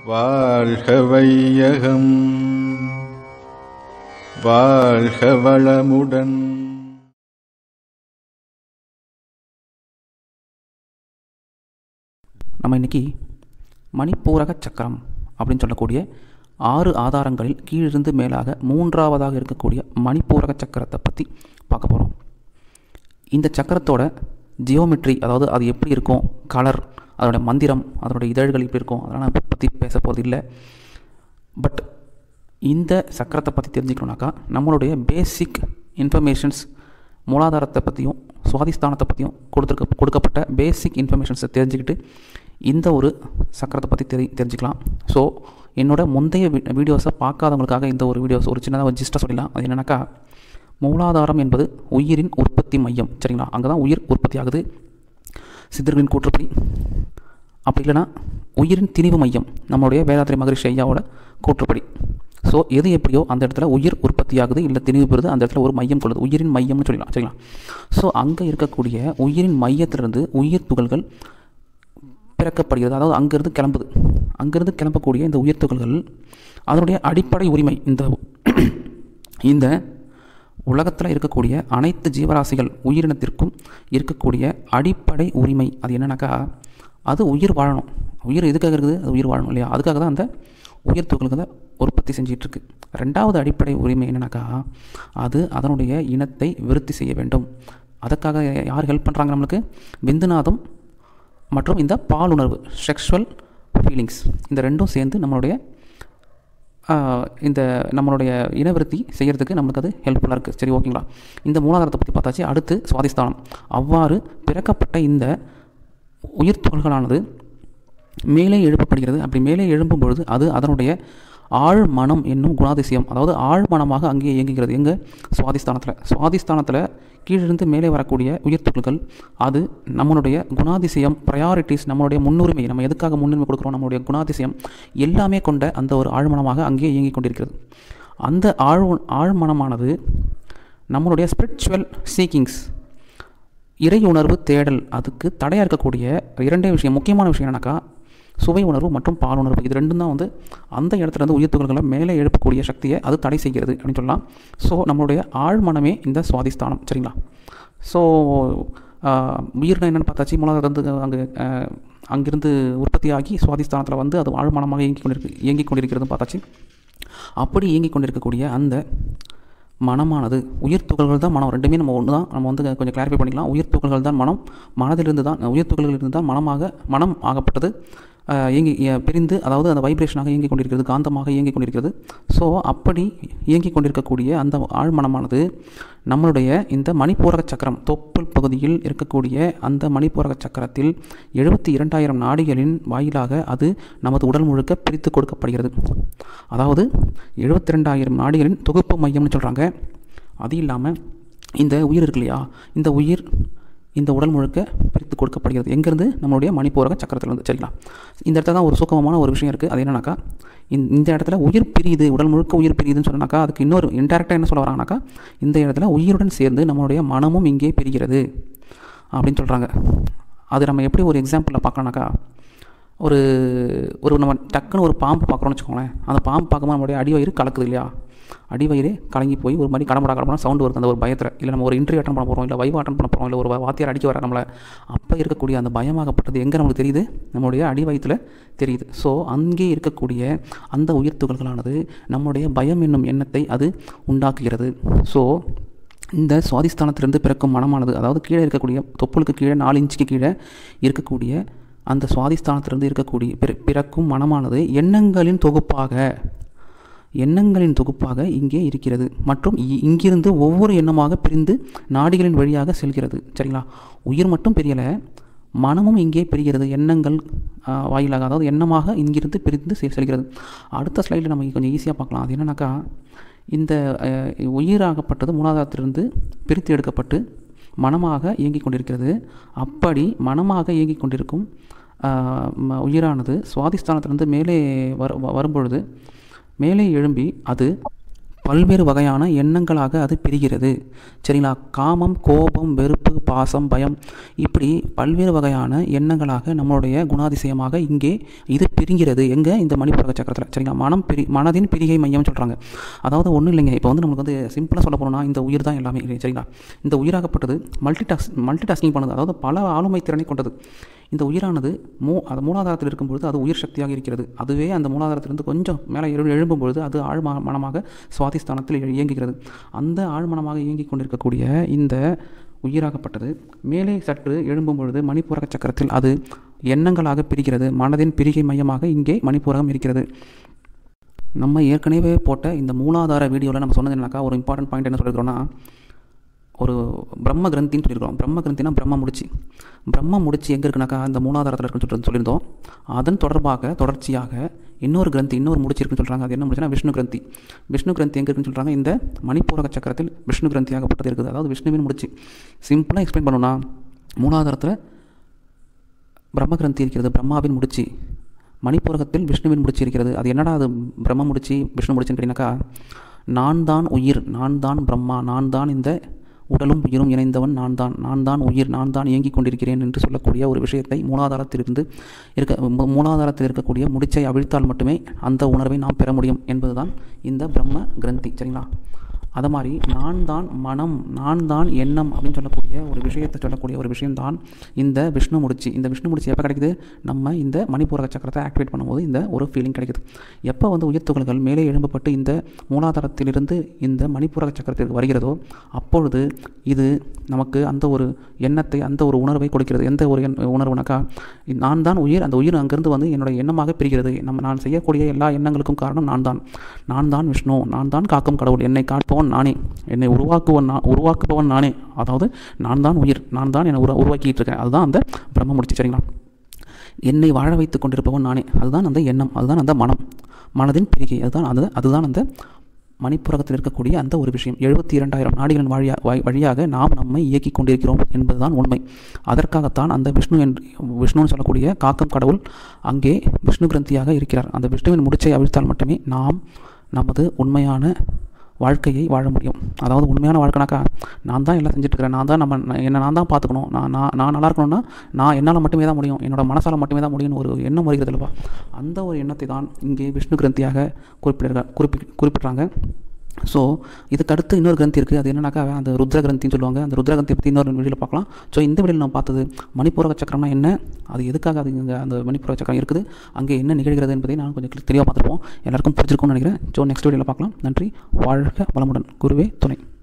வாழ்க வையகம் வாழ்க வளமுடன் நம்ம இன்றைக்கி மணிப்பூரக சக்கரம் அப்படின்னு சொல்லக்கூடிய ஆறு ஆதாரங்களில் கீழிருந்து மேலாக மூன்றாவதாக இருக்கக்கூடிய மணிப்பூரக சக்கரத்தை பற்றி பார்க்க போகிறோம் இந்த சக்கரத்தோட ஜியோமெட்ரி அதாவது அது எப்படி இருக்கும் கலர் அதோட மந்திரம் அதோட இதழ்கள் எப்படி இருக்கும் அதெல்லாம் நான் பற்றி பேச போகிறது இல்லை பட் இந்த சக்கரத்தை பற்றி தெரிஞ்சுக்கணுனாக்கா நம்மளுடைய பேசிக் இன்ஃபர்மேஷன்ஸ் மூலாதாரத்தை பற்றியும் சுவாதிஸ்தானத்தை பற்றியும் கொடுத்துருக்க கொடுக்கப்பட்ட பேசிக் இன்ஃபர்மேஷன்ஸை தெரிஞ்சுக்கிட்டு இந்த ஒரு சக்கரத்தை பற்றி தெரி தெரிஞ்சுக்கலாம் ஸோ என்னோட முந்தைய வி வீடியோஸை பார்க்காதவங்களுக்காக இந்த ஒரு வீடியோஸ் ஒரு சின்னதாக ஒரு ஜிஸ்ட்டாக சொல்லிடலாம் அது என்னென்னாக்கா மூலாதாரம் என்பது உயிரின் உற்பத்தி மையம் சரிங்களா அங்கே தான் உயிர் உற்பத்தி ஆகுது சித்தர்களின் கூற்றுப்படி அப்படி இல்லைன்னா உயிரின் திணிவு மையம் நம்மளுடைய வேதாத்திரி மகரிஷி ஐயாவோட கூற்றுப்படி ஸோ எது எப்படியோ அந்த இடத்துல உயிர் உற்பத்தி ஆகுது இல்லை திணிவு பெறுது அந்த இடத்துல ஒரு மையம் கொள்ளுது உயிரின் மையம்னு சொல்லலாம் சரிங்களா ஸோ அங்கே இருக்கக்கூடிய உயிரின் மையத்திலிருந்து உயிர் துகள்கள் பிறக்கப்படுகிறது அதாவது அங்கேருந்து கிளம்புது அங்கேருந்து கிளம்பக்கூடிய இந்த உயிர் துகள்கள் அதனுடைய அடிப்படை உரிமை இந்த இந்த உலகத்தில் இருக்கக்கூடிய அனைத்து ஜீவராசிகள் உயிரினத்திற்கும் இருக்கக்கூடிய அடிப்படை உரிமை அது என்னன்னாக்கா அது உயிர் வாழணும் உயிர் எதுக்காக இருக்குது அது உயிர் வாழணும் இல்லையா அதுக்காக தான் அந்த உயிர் துகள்களை உற்பத்தி செஞ்சிட்ருக்கு ரெண்டாவது அடிப்படை உரிமை என்னன்னாக்கா அது அதனுடைய இனத்தை விருத்தி செய்ய வேண்டும் அதுக்காக யார் ஹெல்ப் பண்ணுறாங்க நம்மளுக்கு விந்துநாதம் மற்றும் இந்த பாலுணர்வு செக்ஷுவல் ஃபீலிங்ஸ் இந்த ரெண்டும் சேர்ந்து நம்மளுடைய இந்த நம்மளுடைய இனவிருத்தி செய்கிறதுக்கு நம்மளுக்கு அது ஹெல்ப்ஃபுல்லாக இருக்குது சரி ஓகேங்களா இந்த மூலாதாரத்தை பற்றி பார்த்தாச்சு அடுத்து சுவாதிஸ்தானம் அவ்வாறு பிறக்கப்பட்ட இந்த உயிர் துகள்களானது மேலே எழுப்பப்படுகிறது அப்படி மேலே எழும்பும் பொழுது அது அதனுடைய ஆழ் மனம் என்னும் குணாதிசயம் அதாவது ஆழ் மனமாக அங்கே இயங்குகிறது எங்கே சுவாதிஸ்தானத்தில் சுவாதிஸ்தானத்தில் கீழிருந்து மேலே வரக்கூடிய உயிர் துகள்கள் அது நம்மளுடைய குணாதிசயம் ப்ரையாரிட்டிஸ் நம்மளுடைய முன்னுரிமை நம்ம எதுக்காக முன்னுரிமை கொடுக்குறோம் நம்மளுடைய குணாதிசயம் எல்லாமே கொண்ட அந்த ஒரு ஆழ்மனமாக அங்கே இயங்கிக் கொண்டிருக்கிறது அந்த ஆழ் ஆழ்மனமானது நம்மளுடைய ஸ்பிரிச்சுவல் சீக்கிங்ஸ் இறை உணர்வு தேடல் அதுக்கு தடையாக இருக்கக்கூடிய இரண்டே விஷயம் முக்கியமான விஷயம் என்னன்னாக்கா சுவை உணர்வு மற்றும் பால் உணர்வு இது ரெண்டும் தான் வந்து அந்த இடத்துல இருந்து உயிர் துகள்களை மேலே எழுப்பக்கூடிய சக்தியை அது தடை செய்கிறது அப்படின்னு சொல்லலாம் ஸோ நம்மளுடைய ஆழ்மனமே இந்த சுவாதிஸ்தானம் சரிங்களா ஸோ உயிர்னா என்னென்னு பார்த்தாச்சு மூலாதாரத்து அங்கே அங்கிருந்து உற்பத்தியாகி சுவாதிஸ்தானத்தில் வந்து அது ஆழ்மனமாக இயங்கி கொண்டிருக்கு இயங்கி கொண்டிருக்கிறதுன்னு பார்த்தாச்சு அப்படி இயங்கி கொண்டிருக்கக்கூடிய அந்த மனமானது உயிர் துகள்கள் தான் மனம் ரெண்டுமே நம்ம ஒன்று தான் நம்ம வந்து கொஞ்சம் கிளாரிஃபை பண்ணிக்கலாம் உயிர் துகள்கள் தான் மனம் மனதிலிருந்து தான் உயிர் துகள்களிலிருந்து தான் மனமாக மனம் ஆகப்பட்டது இயங்கி பிரிந்து அதாவது அந்த வைப்ரேஷனாக இயங்கி கொண்டிருக்கிறது காந்தமாக இயங்கி கொண்டிருக்கிறது ஸோ அப்படி இயங்கி கொண்டிருக்கக்கூடிய அந்த ஆழ்மனமானது நம்மளுடைய இந்த மணிப்பூரக சக்கரம் தொப்புள் பகுதியில் இருக்கக்கூடிய அந்த மணிப்பூரக சக்கரத்தில் எழுபத்தி இரண்டாயிரம் நாடிகளின் வாயிலாக அது நமது உடல் முழுக்க பிரித்து கொடுக்கப்படுகிறது அதாவது எழுபத்தி ரெண்டாயிரம் நாடிகளின் தொகுப்பு மையம்னு சொல்கிறாங்க அது இல்லாமல் இந்த உயிர் இருக்கு இல்லையா இந்த உயிர் இந்த உடல் முழுக்க பிரித்து கொடுக்கப்படுகிறது எங்கேருந்து நம்மளுடைய மணிப்பூரக சக்கரத்திலிருந்து சரிங்களா இந்த இடத்துல தான் ஒரு சுக்கமமான ஒரு விஷயம் இருக்குது அது என்னன்னாக்கா இந்த இடத்துல உயிர் பிரியுது உடல் முழுக்க உயிர் பிரியுதுன்னு சொன்னாக்கா அதுக்கு இன்னொரு இன்டெரக்டாக என்ன சொல்ல வராங்கனாக்கா இந்த இடத்துல உயிருடன் சேர்ந்து நம்மளுடைய மனமும் இங்கே பிரிகிறது அப்படின்னு சொல்கிறாங்க அது நம்ம எப்படி ஒரு எக்ஸாம்பிளில் பார்க்கலாம்னாக்கா ஒரு ஒரு நம்ம டக்குன்னு ஒரு பாம்பு பார்க்குறோன்னு வச்சுக்கோங்களேன் அந்த பாம்பு பார்க்கும்போது நம்மளுடைய அடிவயிறு கலக்குது இல்லையா அடிவயிறு கலங்கி போய் ஒரு மாதிரி கடம்படா கடம்படா சவுண்டு வருது அந்த ஒரு பயத்தில் இல்லை நம்ம ஒரு இன்டர்வியூ அட்டன் பண்ண போகிறோம் இல்லை வைவ் அட்டன் பண்ண போகிறோம் இல்லை ஒரு வாத்தியார் அடிக்க வர நம்மளை அப்போ இருக்கக்கூடிய அந்த பயமாகப்பட்டது எங்கே நமக்கு தெரியுது நம்மளுடைய அடி வயிற்றில் தெரியுது ஸோ அங்கே இருக்கக்கூடிய அந்த உயிர் துகள்களானது நம்முடைய பயம் என்னும் எண்ணத்தை அது உண்டாக்குகிறது ஸோ இந்த சுவாதிஸ்தானத்திலிருந்து பிறக்கும் மனமானது அதாவது கீழே இருக்கக்கூடிய தொப்புளுக்கு கீழே நாலு இன்ச்சுக்கு கீழே இருக்கக்கூடிய அந்த சுவாதிஸ்தானத்திலிருந்து இருக்கக்கூடிய பிற பிறக்கும் மனமானது எண்ணங்களின் தொகுப்பாக எண்ணங்களின் தொகுப்பாக இங்கே இருக்கிறது மற்றும் இங்கிருந்து ஒவ்வொரு எண்ணமாக பிரிந்து நாடிகளின் வழியாக செல்கிறது சரிங்களா உயிர் மட்டும் பெரியலை மனமும் இங்கே பெறுகிறது எண்ணங்கள் வாயிலாக அதாவது எண்ணமாக இங்கிருந்து பிரிந்து செல்கிறது அடுத்த ஸ்லைடில் நம்ம கொஞ்சம் ஈஸியாக பார்க்கலாம் அது என்னன்னாக்கா இந்த உயிராகப்பட்டது மூலாதாரத்திலிருந்து பிரித்து எடுக்கப்பட்டு மனமாக இயங்கி கொண்டிருக்கிறது அப்படி மனமாக இயங்கி கொண்டிருக்கும் உயிரானது சுவாதிஸ்தானத்திலிருந்து மேலே வர வரும்பொழுது மேலே எழும்பி அது பல்வேறு வகையான எண்ணங்களாக அது பிரிகிறது சரிங்களா காமம் கோபம் வெறுப்பு பாசம் பயம் இப்படி பல்வேறு வகையான எண்ணங்களாக நம்மளுடைய குணாதிசயமாக இங்கே இது பிரிகிறது எங்கே இந்த மணிப்புரக சக்கரத்தில் சரிங்களா மனம் பிரி மனதின் பிரிகை மையம்னு சொல்கிறாங்க அதாவது ஒன்றும் இல்லைங்க இப்போ வந்து நமக்கு வந்து சிம்பிளாக சொல்ல போனோம்னா இந்த உயிர் தான் எல்லாமே இல்லை, சரிங்களா இந்த உயிராகப்பட்டது மல்டி டாஸ் மல்டி டாஸ்கிங் பண்ணுது அதாவது பல ஆளுமை திறனை கொண்டது இந்த உயிரானது மூ அது மூலாதாரத்தில் இருக்கும்பொழுது அது உயிர் சக்தியாக இருக்கிறது அதுவே அந்த மூலாதாரத்திலிருந்து கொஞ்சம் மேலே எழு எழும்பும் பொழுது அது ஆழ் ம- மனமாக சுவாதிஸ்தானத்தில் இய- இயங்குகிறது அந்த ஆழ்மனமாக இயங்கிக் கொண்டிருக்கக்கூடிய இந்த உயிராகப்பட்டது மேலே சற்று எழும்பும் பொழுது மணிப்பூரக சக்கரத்தில் அது எண்ணங்களாக பிரிக்கிறது மனதின் பிரிகை மையமாக இங்கே மணிப்பூரகம் இருக்கிறது நம்ம ஏற்கனவே போட்ட இந்த மூலாதார வீடியோவில் நம்ம சொன்னது என்னன்னாக்கா ஒரு இம்பார்ட்டன்ட் பாயிண்ட் என்ன சொல்லியிருக்கிறோன்னா ஒரு பிரம்ம கிரந்தின்னு சொல்லியிருக்கோம் பிரம்ம கிரந்தினா பிரம்ம முடிச்சு பிரம்ம முடிச்சு எங்கே இருக்குனாக்கா இந்த மூலாதாரத்தில் இருக்குன்னு சொல்லிட்டு சொல்லியிருந்தோம் அதன் தொடர்பாக தொடர்ச்சியாக இன்னொரு கிரந்தி இன்னொரு முடிச்சு இருக்குன்னு சொல்கிறாங்க அது என்ன முடிச்சுன்னா விஷ்ணு கிரந்தி விஷ்ணு கிரந்தி எங்கே இருக்குன்னு சொல்கிறாங்க இந்த மணிப்பூரக சக்கரத்தில் விஷ்ணு கிரந்தியாகப்பட்டது இருக்குது அதாவது விஷ்ணுவின் முடிச்சு சிம்பிளாக எக்ஸ்பிளைன் பண்ணணும்னா மூலாதாரத்தில் பிரம்ம கிரந்தி இருக்கிறது பிரம்மாவின் முடிச்சு மணிப்பூரகத்தில் விஷ்ணுவின் முடிச்சு இருக்கிறது அது என்னடா அது பிரம்ம முடிச்சு விஷ்ணு முடிச்சுன்னு கேட்டீங்கன்னாக்கா நான் தான் உயிர் நான் தான் பிரம்மா நான் தான் இந்த உடலும் உயிரும் இணைந்தவன் நான் தான் நான் தான் உயிர் நான் தான் இயங்கிக் கொண்டிருக்கிறேன் என்று சொல்லக்கூடிய ஒரு விஷயத்தை மூலாதாரத்திலிருந்து இருக்க மூ- மூலாதாரத்தில் இருக்கக்கூடிய முடிச்சை அவிழ்த்தால் மட்டுமே அந்த உணர்வை நாம் பெற முடியும் என்பதுதான் இந்த பிரம்ம கிரந்தி சரிங்களா அது மாதிரி நான் தான் மனம் நான் தான் எண்ணம் அப்படின்னு சொல்லக்கூடிய ஒரு விஷயத்தை சொல்லக்கூடிய ஒரு விஷயம்தான் இந்த விஷ்ணு முடிச்சு இந்த விஷ்ணு முடிச்சு எப்போ கிடைக்குது நம்ம இந்த மணிப்பூரக சக்கரத்தை ஆக்டிவேட் பண்ணும்போது இந்த ஒரு ஃபீலிங் கிடைக்குது எப்போ வந்து உயிர் துகள்கள் மேலே எழும்பப்பட்டு இந்த மூலாதாரத்திலிருந்து இந்த மணிப்பூரக சக்கரத்திற்கு வருகிறதோ அப்பொழுது இது நமக்கு அந்த ஒரு எண்ணத்தை அந்த ஒரு உணர்வை கொடுக்கிறது எந்த ஒரு எண் உணர்வுனாக்கா நான் தான் உயிர் அந்த உயிர் அங்கிருந்து வந்து என்னுடைய எண்ணமாக பிரிகிறது நம்ம நான் செய்யக்கூடிய எல்லா எண்ணங்களுக்கும் காரணம் நான் தான் நான் தான் விஷ்ணு நான் தான் காக்கும் கடவுள் என்னை காப்பவன் நானே என்னை உருவாக்குவன் நான் உருவாக்குபவன் நானே அதாவது நான் தான் உயிர் நான் தான் என்னை உரு உருவாக்கிட்டு இருக்கேன் அதுதான் அந்த பிரம்ம முடிச்சு சரிங்களா என்னை வாழ வைத்துக் கொண்டிருப்பவன் நானே அதுதான் அந்த எண்ணம் அதுதான் அந்த மனம் மனதின் பிரிகை அதுதான் அது அதுதான் அந்த மணிப்புரகத்தில் இருக்கக்கூடிய அந்த ஒரு விஷயம் எழுபத்தி இரண்டாயிரம் நாடிகளின் வழியா வழி- வழியாக நாம் நம்மை இயக்கிக் கொண்டிருக்கிறோம் என்பதுதான் உண்மை அதற்காகத்தான் அந்த விஷ்ணு என்று விஷ்ணுன்னு சொல்லக்கூடிய காக்கும் கடவுள் அங்கே விஷ்ணு கிரந்தியாக இருக்கிறார் அந்த விஷ்ணுவின் முடிச்சை அவிழ்த்தால் மட்டுமே நாம் நமது உண்மையான வாழ்க்கையை வாழ முடியும் அதாவது உண்மையான வாழ்க்கைனாக்கா நான் தான் எல்லாம் செஞ்சுட்டு இருக்கிறேன் நான் தான் நம்ம நான் என்னை நான் தான் பார்த்துக்கணும் நான் நான் நான் நல்லா இருக்கணும்னா நான் என்னால் மட்டுமே தான் முடியும் என்னோட மனசால் மட்டுமே தான் முடியும்னு ஒரு எண்ணம் வருகிறது அல்லவா அந்த ஒரு எண்ணத்தை தான் இங்கே விஷ்ணு கிரந்தியாக குறிப்பிடுற குறிப்பி குறிப்பிட்றாங்க ஸோ இதுக்கு அடுத்து இன்னொரு கிரந்தி இருக்குது அது என்னன்னாக்கா அந்த ருத்ர கிரந்தின்னு சொல்லுவாங்க அந்த ருத்ர கிரந்தி பற்றி இன்னொரு வீடியோவில் பார்க்கலாம் ஸோ இந்த வீடியோவில் நம்ம பார்த்தது மணிப்பூரக சக்கரம்னா என்ன அது எதுக்காக அது இங்கே அந்த மணிப்பூரக சக்கரம் இருக்குது அங்கே என்ன நிகழ்கிறது என்பதை நான் கொஞ்சம் தெளிவாக பார்த்துருப்போம் எல்லாருக்கும் பிடிச்சிருக்கும்னு நினைக்கிறேன் ஸோ நெக்ஸ்ட் வீடியோவில் பார்க்கலாம் நன்றி வாழ்க வளமுடன் குருவே துணை